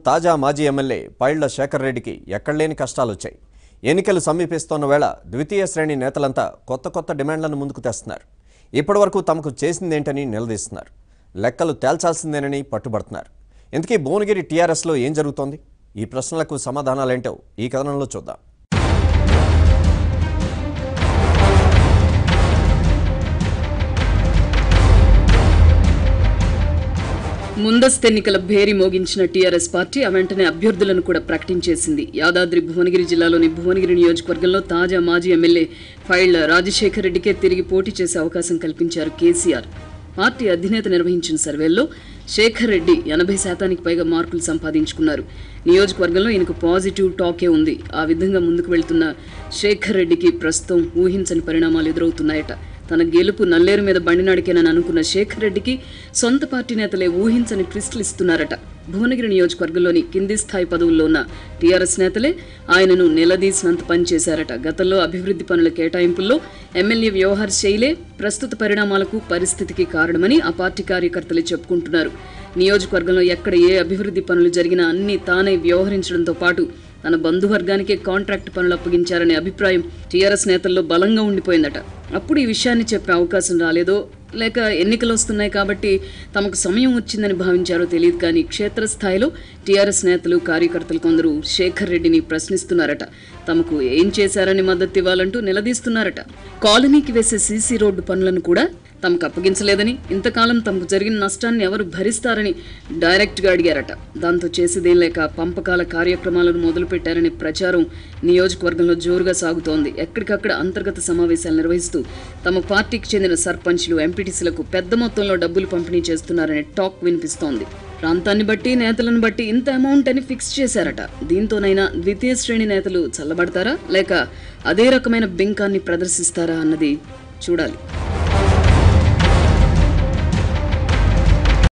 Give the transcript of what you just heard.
తాజా మాజీ ఎమ్మెల్యే పైళ్ల శేఖర్ రెడ్డికి ఎక్కడలేని కష్టాలొచ్చాయి ఎన్నికలు సమీపిస్తోన్న వేళ ద్వితీయ శ్రేణి నేతలంతా కొత్త కొత్త డిమాండ్లను ముందుకు తెస్తున్నారు ఇప్పటివరకు తమకు చేసిందేంటని నిలదీస్తున్నారు లెక్కలు తేల్చాల్సిందేనని పట్టుబడుతున్నారు ఇంతకీ భువనగిరి టీఆర్ఎస్లో ఏం జరుగుతోంది ఈ ప్రశ్నలకు సమాధానాలేంటో ఈ కథనంలో చూద్దాం ముందస్తు ఎన్నికల భేరి మోగించిన టీఆర్ఎస్ పార్టీ ఆ వెంటనే అభ్యర్థులను కూడా ప్రకటించేసింది యాదాద్రి భువనగిరి జిల్లాలోని భువనగిరి నియోజకవర్గంలో తాజా మాజీ ఎమ్మెల్యే ఫైళ్ల రాజశేఖర్ రెడ్డికే తిరిగి పోటీ చేసే అవకాశం కల్పించారు కేసీఆర్ పార్టీ అధినేత నిర్వహించిన సర్వేల్లో శేఖర్ రెడ్డి ఎనభై శాతానికి పైగా మార్కులు సంపాదించుకున్నారు నియోజకవర్గంలో ఈయనకు పాజిటివ్ టాకే ఉంది ఆ విధంగా ముందుకు వెళ్తున్న శేఖర్ రెడ్డికి ప్రస్తుతం ఊహించని పరిణామాలు ఎదురవుతున్నాయట తన గెలుపు నల్లేరు మీద బండినాడికేనని అనుకున్న శేఖర్ రెడ్డికి సొంత పార్టీ నేతలే ఊహించని ట్విస్టులు ఇస్తున్నారట భువనగిరి నియోజకవర్గంలోని కింది స్థాయి పదవుల్లో ఉన్న టీఆర్ఎస్ నేతలే ఆయనను నిలదీసినంత పనిచేశారట గతంలో అభివృద్ధి పనుల కేటాయింపుల్లో ఎమ్మెల్యే వ్యవహార శైలే ప్రస్తుత పరిణామాలకు పరిస్థితికి కారణమని ఆ పార్టీ కార్యకర్తలే చెప్పుకుంటున్నారు నియోజకవర్గంలో ఎక్కడ ఏ అభివృద్ధి పనులు జరిగినా అన్ని తానే వ్యవహరించడంతో పాటు తన బంధువర్గానికే కాంట్రాక్ట్ పనులు అప్పగించారనే అభిప్రాయం టీఆర్ఎస్ నేతల్లో బలంగా ఉండిపోయిందట అప్పుడు ఈ విషయాన్ని చెప్పే అవకాశం రాలేదో లేక ఎన్నికలు వస్తున్నాయి కాబట్టి తమకు సమయం వచ్చిందని భావించారో తెలియదు కానీ క్షేత్రస్థాయిలో టీఆర్ఎస్ నేతలు కార్యకర్తలు కొందరు శేఖర్ రెడ్డిని ప్రశ్నిస్తున్నారట తమకు ఏం చేశారని మద్దతు ఇవ్వాలంటూ నిలదీస్తున్నారట కాలనీకి వేసే సీసీ రోడ్డు పనులను కూడా తమకు అప్పగించలేదని ఇంతకాలం తమకు జరిగిన నష్టాన్ని ఎవరు భరిస్తారని డైరెక్ట్గా అడిగారట దాంతో చేసేదేం లేక పంపకాల కార్యక్రమాలను మొదలుపెట్టారనే ప్రచారం నియోజకవర్గంలో జోరుగా సాగుతోంది ఎక్కడికక్కడ అంతర్గత సమావేశాలు నిర్వహిస్తూ తమ పార్టీకి చెందిన సర్పంచ్లు ఎంపీటీసీలకు పెద్ద మొత్తంలో డబ్బులు పంపిణీ చేస్తున్నారనే టాక్ వినిపిస్తోంది ప్రాంతాన్ని బట్టి నేతలను బట్టి ఇంత అమౌంట్ అని ఫిక్స్ చేశారట దీంతోనైనా ద్వితీయ శ్రేణి నేతలు చల్లబడతారా లేక అదే రకమైన బింకాన్ని ప్రదర్శిస్తారా అన్నది చూడాలి